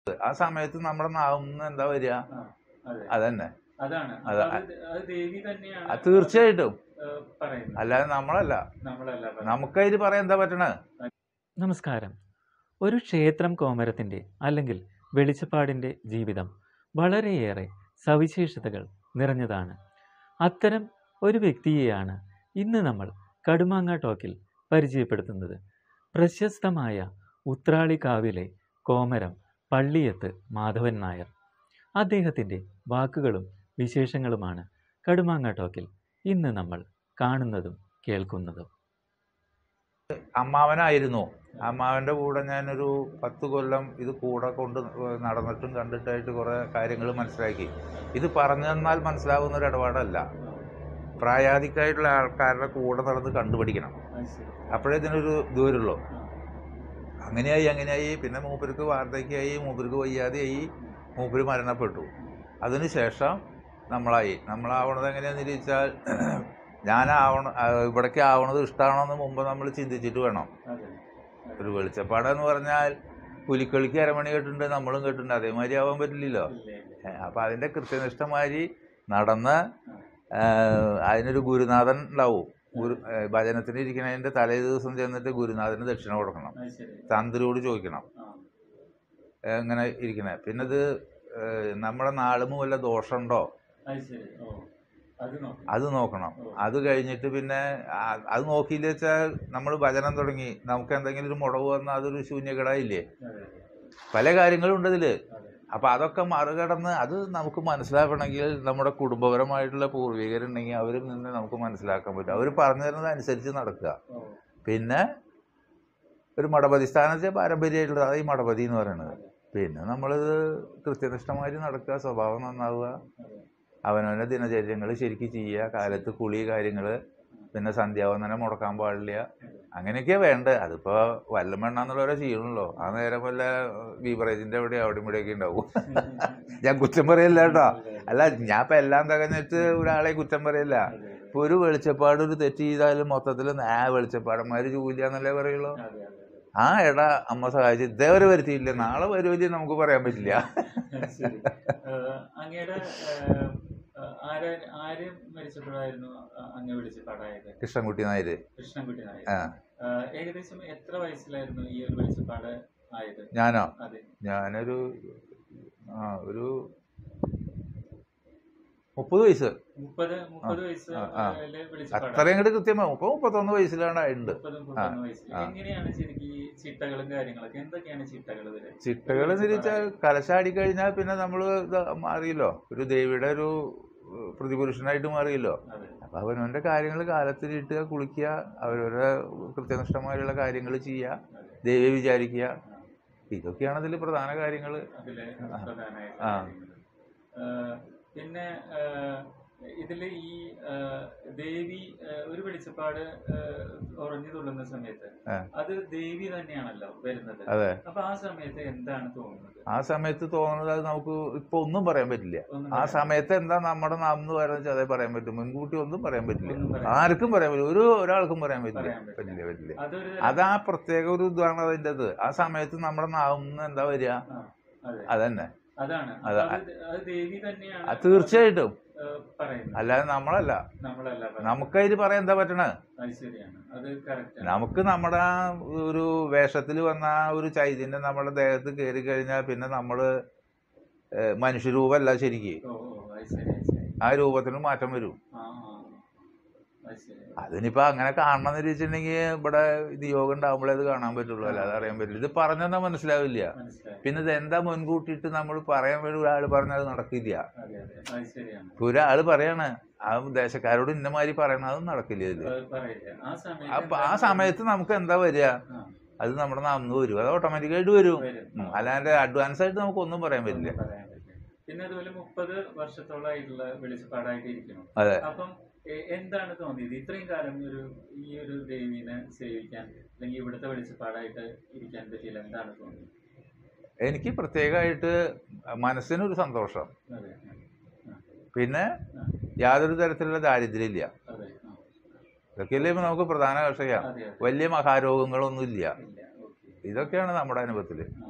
ആ സമയത്ത് നമ്മുടെ നാവുന്ന് എന്താ വരിക ആ, അതെ അതന്നെ അതാണ് അത് അപ്പൊ അത് അത് ദേവി തന്നെയാണ് അത് തീർച്ചയായിട്ടും ഏഹ്, പറയുന്നത് അല്ലാതെ നമ്മളല്ല നമ്മളല്ല പറയുന്നത്. നമുക്കതിൽ പറയാൻ എന്താ പറ്റണേ നമസ്കാരം ഒരു ക്ഷേത്രം കോമരത്തിൻ്റെ അല്ലെങ്കിൽ വെളിച്ചപ്പാടിൻ്റെ ജീവിതം വളരെയേറെ സവിശേഷതകൾ നിറഞ്ഞതാണ് അത്തരം ഒരു വ്യക്തിയെയാണ് ഇന്ന് നമ്മൾ കടുമാങ്ങ ടോക്കിൽ പരിചയപ്പെടുത്തുന്നത് പ്രശസ്തമായ ഉത്രാളിക്കാവിലെ കോമരം പള്ളിയത്ത് മാധവൻ നായർ അദ്ദേഹത്തിൻ്റെ വാക്കുകളും വിശേഷങ്ങളുമാണ് കടുമാങ്ങ ടോക്കിൽ ഇന്ന് നമ്മൾ കാണുന്നതും കേൾക്കുന്നതും അമ്മാവനായിരുന്നു അമ്മാവൻ്റെ കൂടെ ഞാനൊരു പത്ത് കൊല്ലം ഇത് കൂടെ കൊണ്ട് നടന്നിട്ടും കണ്ടിട്ടായിട്ട് കുറേ കാര്യങ്ങൾ മനസ്സിലാക്കി ഇത് പറഞ്ഞു തന്നാൽ മനസ്സിലാവുന്ന ഒരു ഇടപാടല്ല പ്രായാധികമായിട്ടുള്ള ആൾക്കാരുടെ കൂടെ നടന്ന് കണ്ടുപിടിക്കണം അത് ശരി. അപ്പോഴേ ഇതിനൊരു ദൂരമുള്ളൂ ആ, അങ്ങനെയായി അങ്ങനെയായി പിന്നെ മൂപ്പർക്ക് വാർദ്ധക്യമായി മൂപ്പർക്ക് വയ്യാതെയായി മൂപ്പര് മരണപ്പെട്ടു അതിനുശേഷം നമ്മളായി നമ്മളാവണത് എങ്ങനെയാണെന്ന് ചോദിച്ചാൽ ഞാനാവണ ആ, ഇവിടേക്ക് ആവണത് ഇഷ്ടമാണോന്ന് മുമ്പ് നമ്മൾ ചിന്തിച്ചിട്ട് വേണം അതെ. ഒരു വെളിച്ചപ്പാടെന്ന് പറഞ്ഞാൽ പുലിക്കളിക്ക് അരമണി കേട്ടിട്ടുണ്ട് നമ്മളും കേട്ടിട്ടുണ്ട് അതേമാതിരി ആവാൻ പറ്റില്ലല്ലോ ഇല്ല, ഇല്ല. ഏ, അപ്പം അതിൻ്റെ കൃത്യനിഷ്ഠമാതിരി നടന്ന് ഏ, അതിനൊരു ഗുരുനാഥൻ ഉണ്ടാവും ഗുരു ഏ, ഭജനത്തിന് ഇരിക്കുന്നതിൻ്റെ തലേ ദിവസം ചെന്നിട്ട് ഗുരുനാഥന് ദക്ഷിണ കൊടുക്കണം അത് ശരി. തന്ത്രിയോട് ചോദിക്കണം ആ, എങ്ങനെ ഇരിക്കണേ പിന്നെ ഇത് ഏ, നമ്മുടെ നാളും വല്ല ദോഷമുണ്ടോ അത് ശരി. ഓ, അത് നോക്കണം. അത് നോക്കണം ഓ. അത് കഴിഞ്ഞിട്ട് പിന്നെ ആ- അത് നോക്കിയില്ല വെച്ചാൽ നമ്മൾ ഭജനം തുടങ്ങി നമുക്ക് എന്തെങ്കിലും ഒരു മുടവ് വന്നാൽ അതൊരു ശൂന്യകടായില്ലേ അതെ, അതെ. പല കാര്യങ്ങളും ഉണ്ട് ഇതിൽ അതെ. അപ്പം അതൊക്കെ മറികടന്ന് അത് നമുക്ക് മനസ്സിലാക്കണമെങ്കിൽ നമ്മുടെ കുടുംബപരമായിട്ടുള്ള പൂർവികരുണ്ടെങ്കിൽ അവരിൽ നിന്ന് നമുക്ക് മനസ്സിലാക്കാൻ പറ്റും അവർ പറഞ്ഞു തരുന്നത് അനുസരിച്ച് നടക്കുക ഓ, പിന്നെ ഒരു മടപതി സ്ഥാനത്തെ പാരമ്പര്യമായിട്ടുള്ളത് അത് ഈ മടപതി എന്ന് പറയുന്നത് അതെ. പിന്നെ നമ്മളിത് കൃത്യനിഷ്ഠമായിട്ട് നടക്കുക സ്വഭാവം നന്നാവുക അതെ. അവനവൻ്റെ ദിനചര്യങ്ങൾ ശരിക്കും ചെയ്യുക കാലത്ത് കുളി കാര്യങ്ങൾ പിന്നെ സന്ധ്യാവന്ദനം മുടക്കാൻ പാടില്ല അങ്ങനെയൊക്കെയാ വേണ്ടത് അതിപ്പോൾ വല്ലം വേണ്ടെന്നുള്ളവരെ ചെയ്യണല്ലോ ആ നേരം വല്ല ബീവറേജിൻ്റെ എവിടെ അവിടെ ഇവിടെയൊക്കെ ഉണ്ടാവും ഞാൻ കുറ്റം പറയില്ല കേട്ടോ അല്ല ഞാൻ ഇപ്പം എല്ലാം തികഞ്ഞിട്ട് ഒരാളെ കുറ്റം പറയില്ല അതെ, അതെ. ഇപ്പൊ ഒരു വെളിച്ചപ്പാട് ഒരു തെറ്റ് ചെയ്താലും മൊത്തത്തിൽ ആ വെളിച്ചപ്പാടന്മാര് ജോലിയാന്നല്ലേ പറയുള്ളൂ അതെ, അതെ, അതെ. ആ എടാ അമ്മ സഹായിച്ചു ഇതേവരെ വരുത്തിയില്ല നാളെ വരുമല്ലേ നമുക്ക് പറയാൻ പറ്റില്ല ശരി. ഏഹ്, അങ്ങയുടെ ഏഹ്, ആര് ആര് മരിച്ചപ്പോഴായിരുന്നു അങ്ങ് വിളിച്ച് പാടായത് കൃഷ്ണൻകുട്ടി നായര് കൃഷ്ണൻകുട്ടി നായർ ആ ഏഹ്, ഏകദേശം എത്ര വയസ്സിലായിരുന്നു ഈ ഒരു വെളിച്ചപ്പാട് ആയത് ഞാനോ അതെ ഞാനൊരു ആ ഒരു മുപ്പത് വയസ്സ് മുപ്പത് മുപ്പത് വയസ്സ് ആ, ആ. വിളിച്ചപ്പാട് അത്രയും കൂടി കൃത്യമായി മുപ്പത് മുപ്പത്തൊന്ന് വയസ്സിലാണ് ഉണ്ട് മുപ്പത് മുപ്പത്തൊന്ന് വയസ്സിൽ ആ. എങ്ങനെയാണ് ശരിക്കും ഈ ചിട്ടകളും കാര്യങ്ങളൊക്കെ എന്തൊക്കെയാണ് ചിട്ടകൾ ഇതില് ചിട്ടകൾ തിരിച്ചാൽ കലശാടി കഴിഞ്ഞാൽ പിന്നെ നമ്മൾ മാറിയല്ലോ ഒരു ദേവിയുടെ ഒരു ഏഹ്, പ്രതിപുരുഷനായിട്ട് മാറിയല്ലോ അതെ അപ്പൊ അവനവന്റെ കാര്യങ്ങൾ കാലത്തിലിട്ടുക കുളിക്കുക അവരവരുടെ കൃത്യനിഷ്ഠമായുള്ള കാര്യങ്ങൾ ചെയ്യുക ദേവിയെ വിചാരിക്കുക ഇതൊക്കെയാണ് അതിൽ പ്രധാന കാര്യങ്ങൾ അതില് ആ. പ്രധാനമായിട്ട് ആ. ഏഹ് പിന്നെ ഏഹ് ഇതില് ഈ ഏഹ് ദേവി ഏഹ് ഒരു വെളിച്ചപ്പാട് ഏഹ് ഉറഞ്ഞു തുള്ളുന്ന സമയത്ത് ആ. അത് ദേവി തന്നെയാണല്ലോ വരുന്നത് അതെ അപ്പൊ ആ സമയത്ത് എന്താണ് തോന്നുന്നത് ആ സമയത്ത് തോന്നുന്നത് അത് നമുക്ക് ഇപ്പൊ ഒന്നും പറയാൻ പറ്റില്ല ഒന്നും ആ പറയാൻ സമയത്ത് എന്താ നമ്മുടെ നാം എന്ന് പറയുന്നത് അതേ പറയാൻ പറ്റും മുൻകൂട്ടി ഒന്നും പറയാൻ പറ്റില്ല ഒന്നും പറയാൻ ആർക്കും പറയാൻ പറ്റില്ല ഒരു ഒരാൾക്കും പറയാൻ പറ്റില്ല പറയാൻ പറ്റില്ല. പറ്റില്ല പറ്റില്ല അതൊരു അത് ആ പ്രത്യേക ഒരു ഇതാണ് അതിൻ്റെത് ആ സമയത്ത് നമ്മുടെ നാവുന്ന് എന്താ വരിക ആ, അതെ അതന്നെ അതാണ് അതെ. അപ്പൊ അത് അത് ദേവി തന്നെയാണ് അത് തീർച്ചയായിട്ടും ഏഹ് പറയുന്നത് അല്ലാതെ നമ്മളല്ല നമ്മളല്ല പറയുന്നത്. നമുക്കതിൽ പറയാൻ എന്താ പറ്റണേ അത് ശരിയാണ് അത് കറക്റ്റ് നമുക്ക് നമ്മുടെ ആ ഒരു വേഷത്തിൽ വന്ന ആ ഒരു ചൈതന്യം നമ്മുടെ ദേഹത്ത് കയറി കഴിഞ്ഞാൽ പിന്നെ നമ്മള് ഏഹ്, മനുഷ്യരൂപമല്ല ശരിക്ക് ഓ ഓ അത് ശരി അത് ശരി ആ രൂപത്തിന് മാറ്റം വരും ആ ആ അത് ശരി അതിനിപ്പോ അങ്ങനെ കാണണം എന്ന് വെച്ചിട്ടുണ്ടെങ്കിൽ ഇവിടെ നിയോഗം ഉണ്ടാകുമ്പോഴേ അത് കാണാൻ പറ്റുള്ളൂ അല്ലാതെ അറിയാൻ പറ്റില്ല ഇത് പറഞ്ഞെന്നാൽ മനസ്സിലാവില്ല മനസ്സിലായി പിന്നെ ഇത് എന്താ മുൻകൂട്ടിയിട്ട് നമ്മൾ പറയാൻ വേണ്ടി ഒരാൾ പറഞ്ഞാൽ അത് നടക്കില്ല അതെ അതെ അത് ശരിയാണ് ഇപ്പൊ ഒരാൾ പറയാണ് ആ ദേശക്കാരോട് ഇന്ന മാതിരി പറയണത് അത് നടക്കില്ല ഇതില് അത് പറയില്ല ആ സമയത്ത് അപ്പൊ ആ എന്താണ് സമയത്ത് നമുക്ക് എന്താ വരിക ആ, അത് നമ്മുടെ നാമന്ന് വരും അത് ഓട്ടോമാറ്റിക്കായിട്ട് വരും വരും. ഉം. അല്ലാണ്ട് അഡ്വാൻസ് ആയിട്ട് നമുക്ക് ഒന്നും പറയാൻ പറ്റില്ല ഒന്നും പറയാൻ പറ്റില്ല. പിന്നെ അതുപോലെ മുപ്പത് വർഷത്തോളായിട്ടുള്ള വെളിച്ചപ്പാടായിട്ട് ഇരിക്കണം അതെ അപ്പം എ- എന്താണ് തോന്നിയത് ഇത്രയും കാലം ഒരു ഈ ഒരു ദേവീനെ സേവിക്കാൻ അല്ലെങ്കിൽ ഇവിടുത്തെ വെളിച്ചപ്പാടായിട്ട് ഇരിക്കാൻ പറ്റിയില്ല എന്താണ് തോന്നിയത് എനിക്ക് പ്രത്യേകമായിട്ട് മനസ്സിനൊരു സന്തോഷം അതെ ആ, പിന്നെ ആ, യാതൊരു തരത്തിലുള്ള ദാരിദ്ര്യമില്ല അതെ ആ, ഇതൊക്കെയല്ലേ ഇപ്പൊ നമുക്ക് പ്രധാന വിഷയം അതെ അതെ വലിയ മഹാരോഗങ്ങളൊന്നും ഇല്ല ഇല്ല ഓക്കെ ഇതൊക്കെയാണ് നമ്മുടെ അനുഭവത്തിൽ ആ,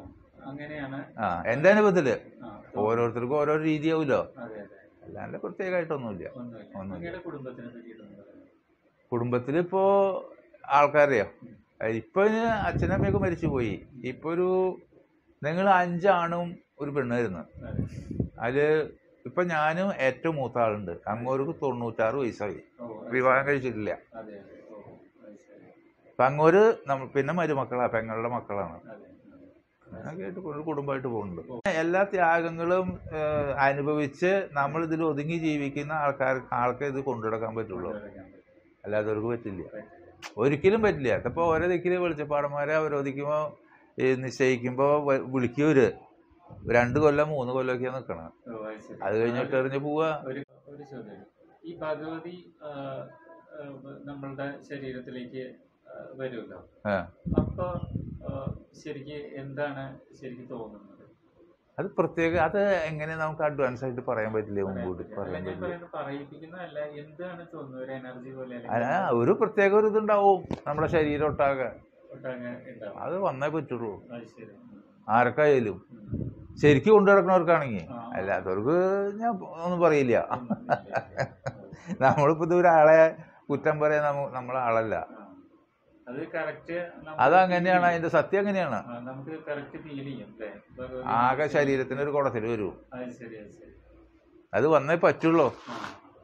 അങ്ങനെയാണ് ആ എൻ്റെ അനുഭവത്തില് ആ, ഓരോരുത്തർക്കും ഓരോ രീതിയാവുമല്ലോ അതെ അതെ അല്ലാണ്ട് പ്രത്യേകമായിട്ടൊന്നുമില്ല ഒന്നുമില്ല ഒന്നുമില്ല. അങ്ങയുടെ കുടുംബത്തിനെ പറ്റിയിട്ടൊന്നും പറയാം കുടുംബത്തിലിപ്പോ ആൾക്കാരെയോ ഇപ്പൊ ഇതിന് അച്ഛനമ്മയൊക്കെ മരിച്ചു പോയി ഇപ്പൊ ഒരു നിങ്ങൾ അഞ്ചാണും ഒരു പെണ്ണായിരുന്നു അതെ അതില് ഇപ്പൊ ഞാനും ഏറ്റവും മൂത്ത ആളുണ്ട് അങ്ങോർക്ക് തൊണ്ണൂറ്റാറ് വയസ്സായി ഓ അത് വിവാഹം കഴിച്ചിട്ടില്ല അതെ അതെ ഓ അത് ശരി അപ്പൊ അങ്ങോര് നമ്മ പിന്നെ മരുമക്കളാ പെങ്ങളുടെ മക്കളാണ് അതെ അതെ. അങ്ങനെയൊക്കെ ആയിട്ട് ഒരു കുടുംബമായിട്ട് പോകുന്നുണ്ട് ഓ. എല്ലാ ത്യാഗങ്ങളും ഏഹ്, അനുഭവിച്ച് നമ്മൾ ഇതിൽ ഒതുങ്ങി ജീവിക്കുന്ന ആൾക്കാർ ആൾക്ക് ഇത് കൊണ്ടുനടക്കാൻ പറ്റുള്ളൂ കൊണ്ടുവരാൻ പറ്റും. അല്ലാത്തവർക്ക് പറ്റില്ല പറ്റില്ല. ഒരിക്കലും പറ്റില്ല അതിപ്പോ ഓരോ ദിക്കില് വെളിച്ചപ്പാടന്മാരെ അവരോധിക്കുമ്പോ ഈ നിശ്ചയിക്കുമ്പോ വ- വിളിക്കൂര് രണ്ട് കൊല്ലം മൂന്ന് കൊല്ലമൊക്കെയാ നിക്കണം ഓ, അത് ശരി. അത് കഴിഞ്ഞിട്ട് എറിഞ്ഞ് പോവാ ഒരു ഒരു ചോദ്യം ഈ ഭഗവതി ആ, ആ, നമ്മളുടെ ശരീരത്തിലേക്ക് ആ, വരുമല്ലോ ആ. അപ്പൊ ആ, ശരിക്ക് എന്താണ് ശരിക്ക് തോന്നുന്നത് അത് പ്രത്യേക അത് എങ്ങനെ നമുക്ക് അഡ്വാൻസ് ആയിട്ട് പറയാൻ പറ്റില്ല മുൻകൂട്ടി അല്ല, പറയാൻ ഞാൻ പറ്റില്ല പറയുന്നത് പറയിപ്പിക്കുന്നതല്ല എന്താണ് തോന്നുന്നത് ഒരു എനർജി പോലെ അല്ല, അല്ലെങ്കിൽ ഒരു പ്രത്യേക ഒരു ഇതുണ്ടാവും നമ്മുടെ ശരീരം ഒട്ടാകെ ഒട്ടങ്ങ് ഉണ്ടാവും അത് വന്നേ പറ്റുള്ളൂ അത് ശരി ഉം. ആർക്കായാലും ഉം. ശരിക്കും കൊണ്ടു നടക്കണവർക്കാണെങ്കിൽ ആ. അല്ലാത്തവർക്ക് ഞാൻ ഒന്നും പറയില്ല ഒന്നുമില്ല. നമ്മളിപ്പോ ഇത് ഒരാളെ കുറ്റം പറയാൻ നമ്മ നമ്മളെ ആളല്ല ആ. അത് കറക്റ്റ് അതങ്ങനെയാണ് അതിന്റെ സത്യം അങ്ങനെയാണ് നമുക്ക് കറക്റ്റ് ഫീൽ ചെയ്യും അല്ലേ ഭഗവതി ആകെ ശരീരത്തിന് ഒരു കുടത്തിൽ വരും അത് ശരി അത് ശരി അത് വന്നേ പറ്റുള്ളൂ ആ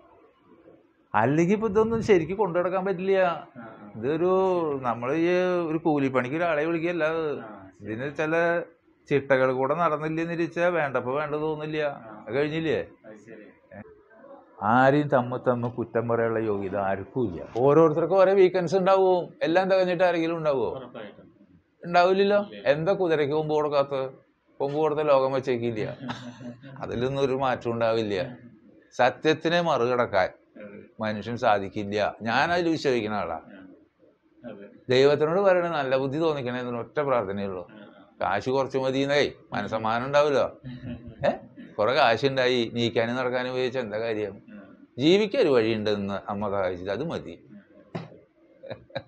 അല്ലെങ്കിൽ ഇപ്പൊ ഇതൊന്നും ശരിക്കും കൊണ്ടു നടക്കാൻ പറ്റില്ല ആ, ആ. ഇതൊരു നമ്മൾ ഈ ഒരു കൂലിപ്പണിക്ക് ഒരാളെ വിളിക്കല്ല അത് ആ, ഇതിന് ചില ചിട്ടകൾ കൂടെ നടന്നില്ലെന്നിരിച്ചാൽ വേണ്ടപ്പോ വേണ്ട തോന്നില്ല ആ. അത് കഴിഞ്ഞില്ലേ അത് ശരി ആരെയും തമ്മിൽ തമ്മിൽ കുറ്റം പറയാനുള്ള യോഗ്യത ആർക്കും ഇല്ല ഓരോരുത്തർക്കും ഓരോ വീക്കൻസ് ഉണ്ടാവും എല്ലാം തികഞ്ഞിട്ട് ആരെങ്കിലും ഉണ്ടാവുമോ ഉറപ്പായിട്ടും ഉണ്ടാവില്ലല്ലോ ഇല്ല. എന്താ കുതിരയ്ക്ക് കൊമ്പ് കൊടുക്കാത്ത കൊമ്പ് കൊടുത്ത ലോകം വെച്ചേക്കില്ല അതിലൊന്നും ഒരു മാറ്റം ഉണ്ടാവില്ല സത്യത്തിനെ മറികടക്കാൻ അതെ. മനുഷ്യൻ സാധിക്കില്ല ഞാൻ അതിൽ വിശ്വസിക്കുന്ന ആളാ ആ. അതെ ദൈവത്തിനോട് പറയണ നല്ല ബുദ്ധി തോന്നിക്കണേ എന്നൊരു ഒറ്റ പ്രാർത്ഥനയുള്ളൂ ആ, കാശ് കുറച്ച് മതിയെന്നേ മനസ്സമാനം ഉണ്ടാവില്ലോ ആ. ഏ കുറെ കാശുണ്ടായി നീക്കാനും നടക്കാനും ഉപയോഗിച്ച എന്താ കാര്യം ആ. ജീവിക്കാൻ ഒരു വഴിയുണ്ടെന്ന് അമ്മ സഹായിച്ചത് അത് മതി ആ.